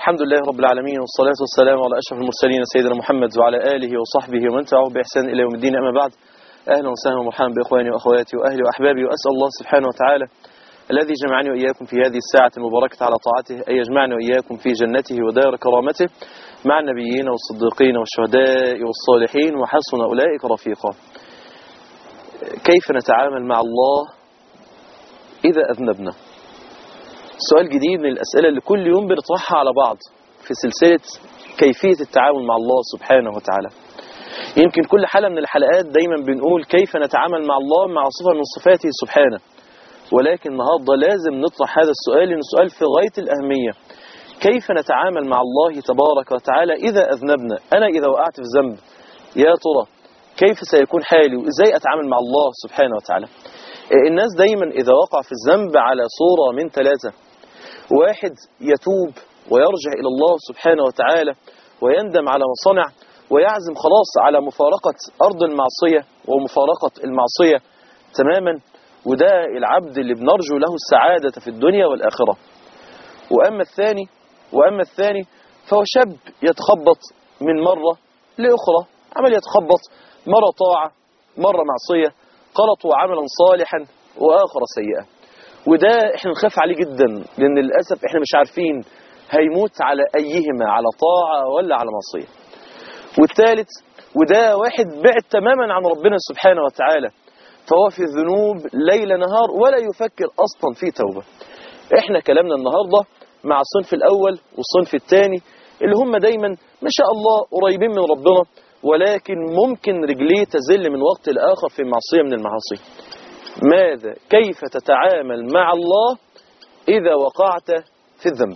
الحمد لله رب العالمين والصلاة والسلام على أشرف المرسلين سيدنا محمد وعلى آله وصحبه ومن تبعه بإحسان إلى يوم الدين أما بعد أهلا وسهلا ومرحبا بإخواني وأخواتي وأهلي وأحبابي وأسأل الله سبحانه وتعالى الذي جمعني وإياكم في هذه الساعة المباركة على طاعته أن يجمعنا وإياكم في جنته ودار كرامته مع النبيين والصديقين والشهداء والصالحين وحسن أولئك رفيقا كيف نتعامل مع الله إذا أذنبنا سؤال جديد من الأسئلة اللي كل يوم بنطرحها على بعض في سلسلة كيفية التعامل مع الله سبحانه وتعالى يمكن كل حلقة من الحلقات دايما بنقول كيف نتعامل مع الله مع صفة من صفاته سبحانه ولكن النهاردة لازم نطرح هذا السؤال لأنه سؤال في غاية الأهمية كيف نتعامل مع الله تبارك وتعالى إذا أذنبنا أنا إذا وقعت في ذنب يا ترى كيف سيكون حالي وإزاي أتعامل مع الله سبحانه وتعالى الناس دايما إذا وقع في الذنب على صورة من ثلاثة واحد يتوب ويرجع إلى الله سبحانه وتعالى ويندم على ما صنع ويعزم خلاص على مفارقة أرض المعصية ومفارقة المعصية تماما وده العبد اللي بنرجو له السعادة في الدنيا والآخرة وأما الثاني وأما الثاني فهو شاب يتخبط من مرة لأخرى عمل يتخبط مرة طاعة مرة معصية غلط وعملا صالحا وآخر سيئة وده احنا نخاف عليه جدا لأن للأسف احنا مش عارفين هيموت على أيهما على طاعة ولا على معصية والثالث وده واحد بعد تماما عن ربنا سبحانه وتعالى فهو في الذنوب ليل نهار ولا يفكر أصلا في توبة احنا كلامنا النهاردة مع الصنف الأول والصنف الثاني اللي هم دايما ما شاء الله قريبين من ربنا ولكن ممكن رجليه تزل من وقت لآخر في معصية من المعاصي ماذا كيف تتعامل مع الله إذا وقعت في الذنب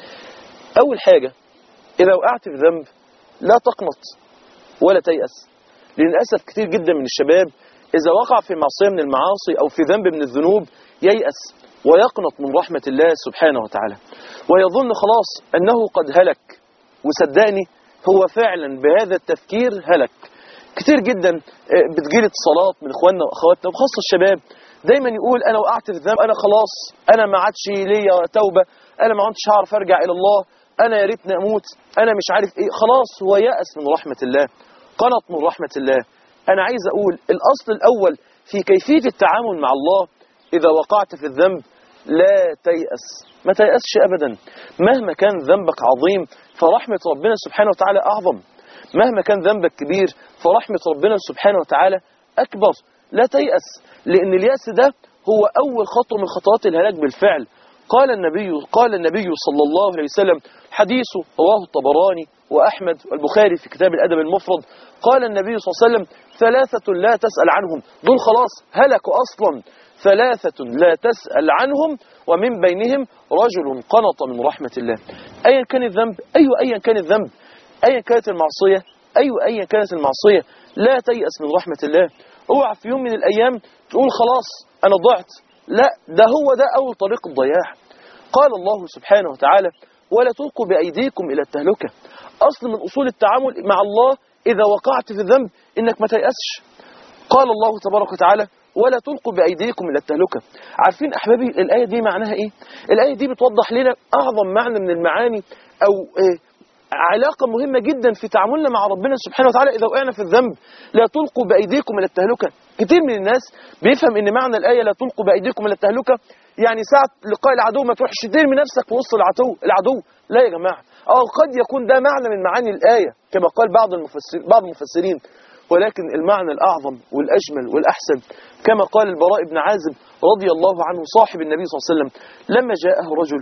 أول حاجة إذا وقعت في ذنب لا تقنط ولا تيأس للأسف كتير جدا من الشباب إذا وقع في معصية من المعاصي أو في ذنب من الذنوب ييأس ويقنط من رحمة الله سبحانه وتعالى ويظن خلاص أنه قد هلك وصدقني هو فعلا بهذا التفكير هلك كتير جدا بتجيلي اتصالات من اخواننا واخواتنا وخاصه الشباب دايما يقول انا وقعت في الذنب انا خلاص انا ما عادش ليا توبه انا ما عدتش هعرف ارجع الى الله انا يا ريتني اموت انا مش عارف ايه خلاص هو يأس من رحمه الله قنط من رحمه الله انا عايز اقول الاصل الاول في كيفيه التعامل مع الله اذا وقعت في الذنب لا تيأس ما تيأسش ابدا مهما كان ذنبك عظيم فرحمه ربنا سبحانه وتعالى اعظم مهما كان ذنبك كبير فرحمة ربنا سبحانه وتعالى أكبر لا تيأس لأن اليأس ده هو أول خطوة من خطوات الهلاك بالفعل قال النبي قال النبي صلى الله عليه وسلم حديث رواه الطبراني وأحمد والبخاري في كتاب الأدب المفرد قال النبي صلى الله عليه وسلم ثلاثة لا تسأل عنهم دول خلاص هلكوا أصلا ثلاثة لا تسأل عنهم ومن بينهم رجل قنط من رحمة الله أيا كان الذنب أيوة أيا كان الذنب أيا كانت المعصية أيوة أيا كانت المعصية لا تيأس من رحمة الله اوعى في يوم من الأيام تقول خلاص أنا ضعت لا ده هو ده أول طريق الضياع قال الله سبحانه وتعالى ولا تلقوا بأيديكم إلى التهلكة أصل من أصول التعامل مع الله إذا وقعت في الذنب إنك ما تيأسش قال الله تبارك وتعالى ولا تلقوا بأيديكم إلى التهلكة عارفين أحبابي الآية دي معناها إيه الآية دي بتوضح لنا أعظم معنى من المعاني أو إيه علاقة مهمة جدا في تعاملنا مع ربنا سبحانه وتعالى إذا وقعنا في الذنب لا تلقوا بأيديكم إلى التهلكة كتير من الناس بيفهم إن معنى الآية لا تلقوا بأيديكم إلى التهلكة يعني ساعة لقاء العدو ما تروحش ترمي نفسك في وسط العدو العدو لا يا جماعة أو قد يكون ده معنى من معاني الآية كما قال بعض المفسر بعض المفسرين ولكن المعنى الأعظم والأجمل والأحسن كما قال البراء بن عازب رضي الله عنه صاحب النبي صلى الله عليه وسلم لما جاءه رجل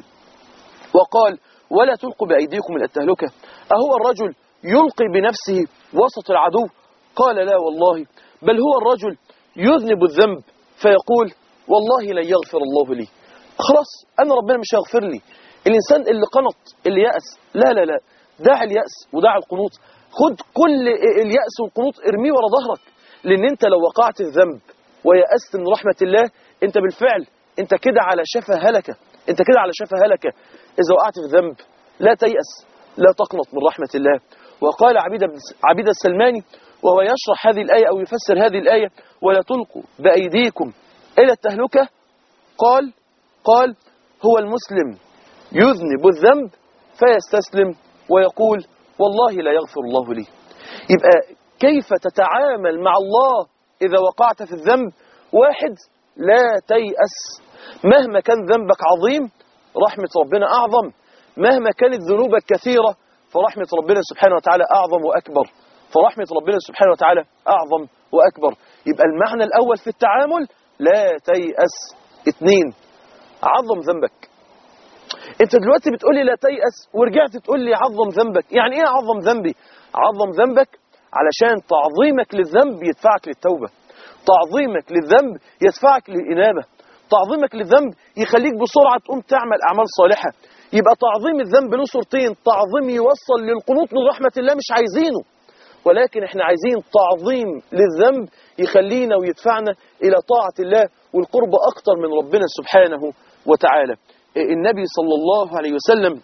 وقال ولا تلقوا بأيديكم إلى التهلكة أهو الرجل يلقي بنفسه وسط العدو قال لا والله بل هو الرجل يذنب الذنب فيقول والله لن يغفر الله لي خلاص أنا ربنا مش هيغفر لي الإنسان اللي قنط اللي يأس لا لا لا دع اليأس ودع القنوط خد كل اليأس والقنوط ارميه ورا ظهرك لأن أنت لو وقعت في ذنب ويأست من رحمة الله أنت بالفعل أنت كده على شفا هلكة أنت كده على شفا هلكة إذا وقعت في ذنب لا تيأس لا تقنط من رحمة الله وقال عبيد, عبيد السلماني وهو يشرح هذه الآية أو يفسر هذه الآية ولا تلقوا بأيديكم إلى التهلكة قال قال هو المسلم يذنب الذنب فيستسلم ويقول والله لا يغفر الله لي يبقى كيف تتعامل مع الله إذا وقعت في الذنب واحد لا تيأس مهما كان ذنبك عظيم رحمة ربنا أعظم مهما كانت ذنوبك كثيرة فرحمة ربنا سبحانه وتعالى أعظم وأكبر فرحمة ربنا سبحانه وتعالى أعظم وأكبر يبقى المعنى الأول في التعامل لا تيأس اثنين عظم ذنبك انت دلوقتي بتقول لي لا تيأس ورجعت تقول لي عظم ذنبك يعني ايه عظم ذنبي عظم ذنبك علشان تعظيمك للذنب يدفعك للتوبة تعظيمك للذنب يدفعك للإنابة تعظيمك للذنب يخليك بسرعة تقوم تعمل أعمال صالحة يبقى تعظيم الذنب له صورتين تعظيم يوصل للقنوط من رحمة الله مش عايزينه ولكن احنا عايزين تعظيم للذنب يخلينا ويدفعنا إلى طاعة الله والقرب أكتر من ربنا سبحانه وتعالى النبي صلى الله عليه وسلم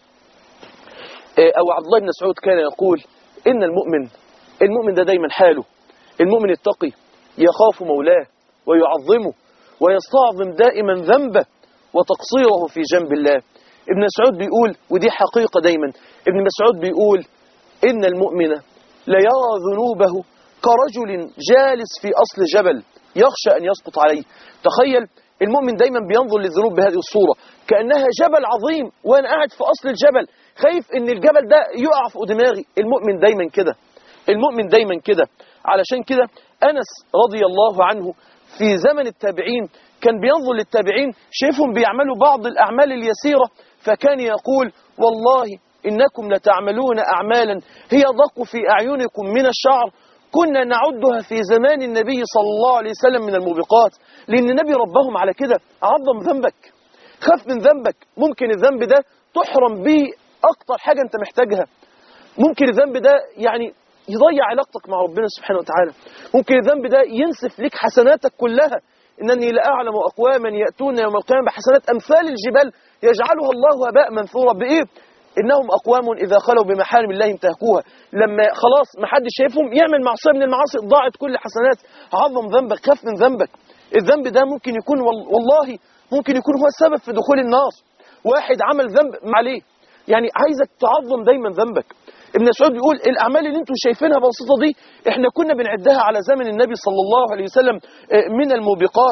أو عبد الله بن مسعود كان يقول إن المؤمن المؤمن ده دايما حاله المؤمن التقي يخاف مولاه ويعظمه ويستعظم دائما ذنبه وتقصيره في جنب الله ابن مسعود بيقول ودي حقيقة دايما ابن مسعود بيقول إن المؤمن ليرى ذنوبه كرجل جالس في أصل جبل يخشى أن يسقط عليه تخيل المؤمن دايما بينظر للذنوب بهذه الصورة كأنها جبل عظيم وأنا قاعد في أصل الجبل خايف أن الجبل ده يقع فوق دماغي المؤمن دايما كده المؤمن دايما كده علشان كده أنس رضي الله عنه في زمن التابعين كان بينظر للتابعين شايفهم بيعملوا بعض الأعمال اليسيرة فكان يقول والله إنكم لتعملون أعمالا هي ضق في أعينكم من الشعر كنا نعدها في زمان النبي صلى الله عليه وسلم من الموبقات لأن النبي ربهم على كده عظم ذنبك خاف من ذنبك ممكن الذنب ده تحرم به أكتر حاجة أنت محتاجها ممكن الذنب ده يعني يضيع علاقتك مع ربنا سبحانه وتعالى ممكن الذنب ده ينسف لك حسناتك كلها إنني لأعلم أقواما يأتون يوم القيامة بحسنات أمثال الجبال يجعلها الله هباء منثورا بإيه؟ إنهم أقوام إذا خلوا بمحارم الله انتهكوها لما خلاص ما حدش شايفهم يعمل معصية من المعاصي ضاعت كل حسنات عظم ذنبك خف من ذنبك الذنب ده ممكن يكون والله ممكن يكون هو السبب في دخول النار واحد عمل ذنب عليه يعني عايزك تعظم دايما ذنبك ابن مسعود بيقول الأعمال اللي انتم شايفينها بسيطة دي احنا كنا بنعدها على زمن النبي صلى الله عليه وسلم من الموبقات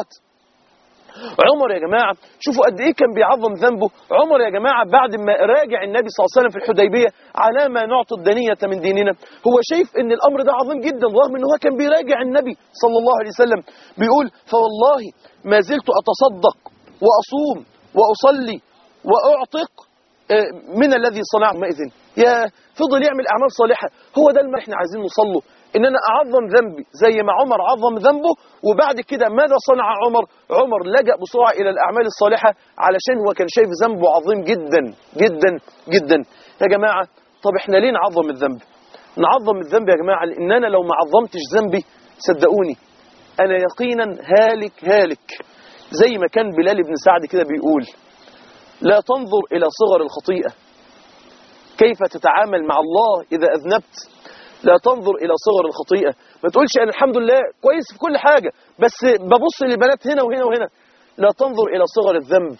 عمر يا جماعة شوفوا قد ايه كان بيعظم ذنبه عمر يا جماعة بعد ما راجع النبي صلى الله عليه وسلم في الحديبية على ما نعطي الدنية من ديننا هو شايف ان الامر ده عظيم جدا رغم ان هو كان بيراجع النبي صلى الله عليه وسلم بيقول فوالله ما زلت اتصدق واصوم واصلي واعتق من الذي صنع يومئذ يا فضل يعمل اعمال صالحة هو ده اللي احنا عايزين نوصله ان انا اعظم ذنبي زي ما عمر عظم ذنبه وبعد كده ماذا صنع عمر عمر لجأ بسرعة الى الاعمال الصالحة علشان هو كان شايف ذنبه عظيم جدا جدا جدا يا جماعة طب احنا ليه نعظم الذنب نعظم الذنب يا جماعة لان انا لو ما عظمتش ذنبي صدقوني انا يقينا هالك هالك زي ما كان بلال بن سعد كده بيقول لا تنظر الى صغر الخطيئة كيف تتعامل مع الله اذا اذنبت لا تنظر إلى صغر الخطيئة ما تقولش أنا الحمد لله كويس في كل حاجة بس ببص للبنات هنا وهنا وهنا لا تنظر إلى صغر الذنب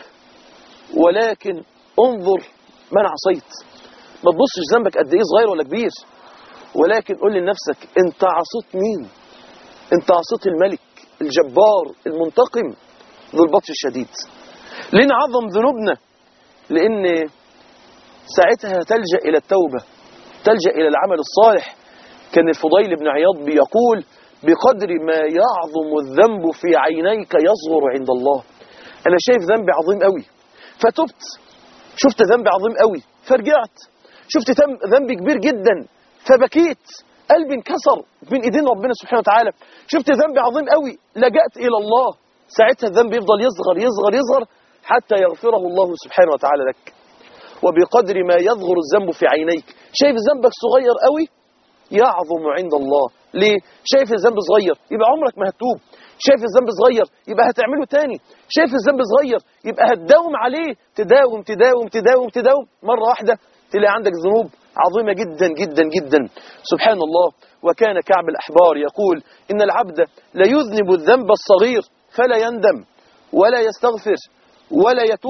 ولكن انظر من عصيت ما تبصش ذنبك قد إيه صغير ولا كبير ولكن قول لنفسك أنت عصيت مين أنت عصيت الملك الجبار المنتقم ذو البطش الشديد ليه نعظم ذنوبنا لأن ساعتها تلجأ إلى التوبة تلجأ إلى العمل الصالح كان الفضيل بن عياض بيقول بقدر ما يعظم الذنب في عينيك يصغر عند الله أنا شايف ذنبي عظيم قوي فتبت شفت ذنبي عظيم قوي فرجعت شفت ذنبي كبير جدا فبكيت قلبي انكسر بين ايدين ربنا سبحانه وتعالى شفت ذنبي عظيم قوي لجأت إلى الله ساعتها الذنب يفضل يصغر يصغر يصغر حتى يغفره الله سبحانه وتعالى لك وبقدر ما يصغر الذنب في عينيك شايف ذنبك صغير قوي يعظم عند الله ليه شايف الذنب صغير يبقى عمرك ما هتتوب شايف الذنب صغير يبقى هتعمله تاني شايف الذنب صغير يبقى هتداوم عليه تداوم تداوم تداوم تداوم مرة واحدة تلاقي عندك ذنوب عظيمة جدا جدا جدا سبحان الله وكان كعب الأحبار يقول إن العبد ليذنب الذنب الصغير فلا يندم ولا يستغفر ولا يتوب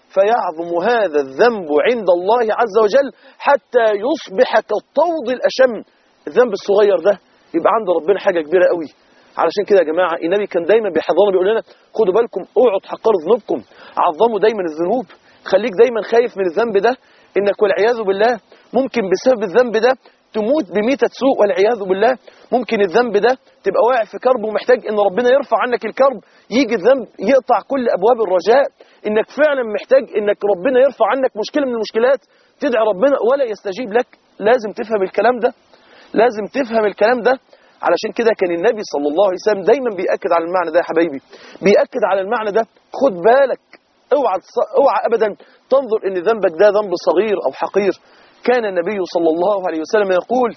فيعظم هذا الذنب عند الله عز وجل حتى يصبح كالطود الأشم الذنب الصغير ده يبقى عند ربنا حاجة كبيرة قوي علشان كده يا جماعة النبي كان دايما بيحضرنا بيقول لنا خدوا بالكم اوعوا تحقروا ذنوبكم عظموا دايما الذنوب خليك دايما خايف من الذنب ده انك والعياذ بالله ممكن بسبب الذنب ده تموت بميتة سوء والعياذ بالله ممكن الذنب ده تبقى واقع في كرب ومحتاج ان ربنا يرفع عنك الكرب يجي الذنب يقطع كل ابواب الرجاء انك فعلا محتاج انك ربنا يرفع عنك مشكلة من المشكلات تدعي ربنا ولا يستجيب لك لازم تفهم الكلام ده لازم تفهم الكلام ده علشان كده كان النبي صلى الله عليه وسلم دايما بيأكد على المعنى ده يا حبايبي بيأكد على المعنى ده خد بالك اوعى اوعى ابدا تنظر ان ذنبك ده ذنب صغير او حقير كان النبي صلى الله عليه وسلم يقول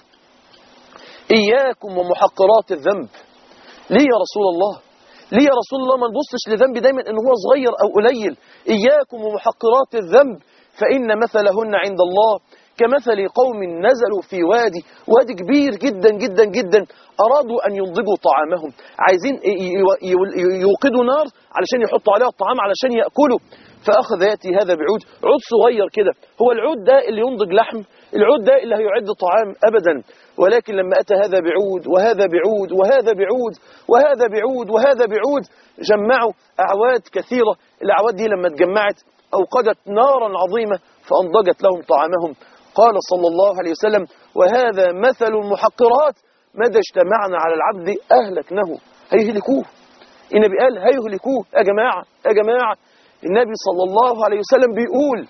اياكم ومحقرات الذنب ليه يا رسول الله ليه يا رسول الله ما نبصش لذنبي دايما ان هو صغير او قليل اياكم ومحقرات الذنب فان مثلهن عند الله كمثل قوم نزلوا في وادي وادي كبير جدا جدا جدا أرادوا أن ينضجوا طعامهم عايزين يوقدوا نار علشان يحطوا عليها الطعام علشان يأكلوا فأخذ يأتي هذا بعود عود صغير كده هو العود ده اللي ينضج لحم العود ده اللي هيعد طعام أبدا ولكن لما أتى هذا بعود وهذا بعود وهذا بعود وهذا بعود وهذا بعود جمعوا أعواد كثيرة الأعواد دي لما اتجمعت أوقدت نارا عظيمة فأنضجت لهم طعامهم قال صلى الله عليه وسلم وهذا مثل المحقرات مدى اجتمعنا على العبد أهلكنه هيهلكوه النبي قال هيهلكوه يا جماعة يا جماعة النبي صلى الله عليه وسلم بيقول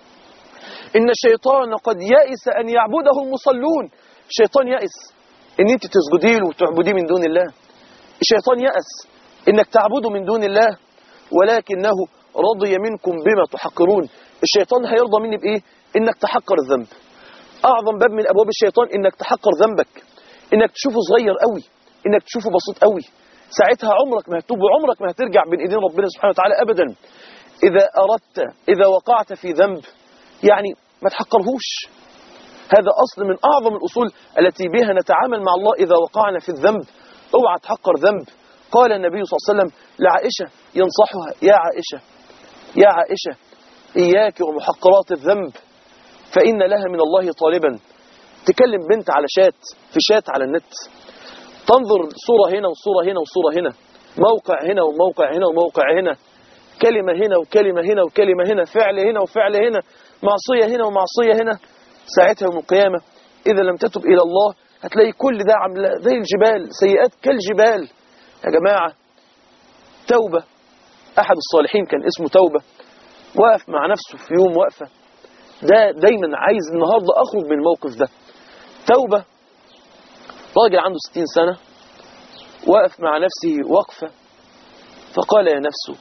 إن الشيطان قد يئس أن يعبده المصلون الشيطان يئس إن أنت تسجدي له وتعبديه من دون الله الشيطان يأس إنك تعبده من دون الله ولكنه رضي منكم بما تحقرون الشيطان هيرضى مني بإيه انك تحقر الذنب اعظم باب من ابواب الشيطان انك تحقر ذنبك انك تشوفه صغير قوي انك تشوفه بسيط قوي ساعتها عمرك ما هتتوب وعمرك ما هترجع بين ايدين ربنا سبحانه وتعالى ابدا اذا اردت اذا وقعت في ذنب يعني ما تحقرهوش هذا اصل من اعظم الاصول التي بها نتعامل مع الله اذا وقعنا في الذنب اوعى تحقر ذنب قال النبي صلى الله عليه وسلم لعائشه ينصحها يا عائشه يا عائشه اياك ومحقرات الذنب فإن لها من الله طالبا تكلم بنت على شات في شات على النت تنظر صورة هنا وصورة هنا وصورة هنا موقع هنا وموقع هنا وموقع هنا كلمة هنا وكلمة هنا وكلمة هنا فعل هنا وفعل هنا معصية هنا ومعصية هنا ساعتها يوم القيامة إذا لم تتب إلى الله هتلاقي كل ده عامله زي الجبال سيئات كالجبال يا جماعة توبة أحد الصالحين كان اسمه توبة وقف مع نفسه في يوم وقفة ده دايما عايز النهاردة أخرج من الموقف ده توبة راجل عنده ستين سنة وقف مع نفسه وقفة فقال يا نفس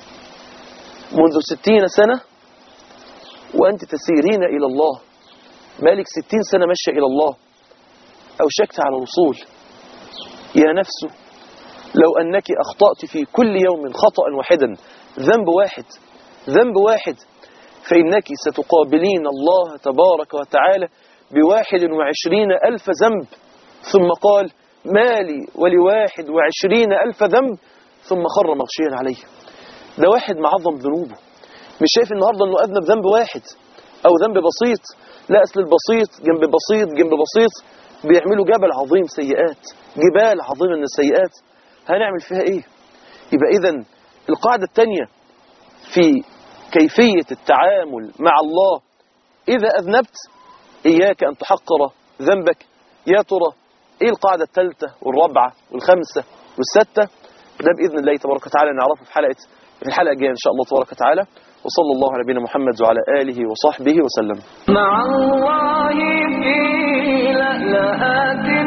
منذ ستين سنة وأنت تسيرين إلى الله مالك ستين سنة ماشية إلى الله أوشكت على الوصول يا نفس لو أنك أخطأت في كل يوم خطأ واحدا ذنب واحد ذنب واحد فإنك ستقابلين الله تبارك وتعالى بواحد وعشرين ألف ذنب ثم قال مالي ولواحد وعشرين ألف ذنب ثم خر مغشيا عليه ده واحد معظم ذنوبه مش شايف النهاردة أنه أذنب ذنب واحد أو ذنب بسيط لا أصل البسيط جنب بسيط جنب بسيط بيعملوا جبل عظيم سيئات جبال عظيمة من السيئات هنعمل فيها إيه يبقى إذن القاعدة الثانية في كيفية التعامل مع الله إذا أذنبت إياك أن تحقر ذنبك يا ترى إيه القاعدة الثالثة والرابعة والخامسة والستة ده بإذن الله تبارك وتعالى نعرفه في حلقة في الحلقة الجاية إن شاء الله تبارك وتعالى وصلى الله على نبينا محمد وعلى آله وصحبه وسلم مع الله في لألآت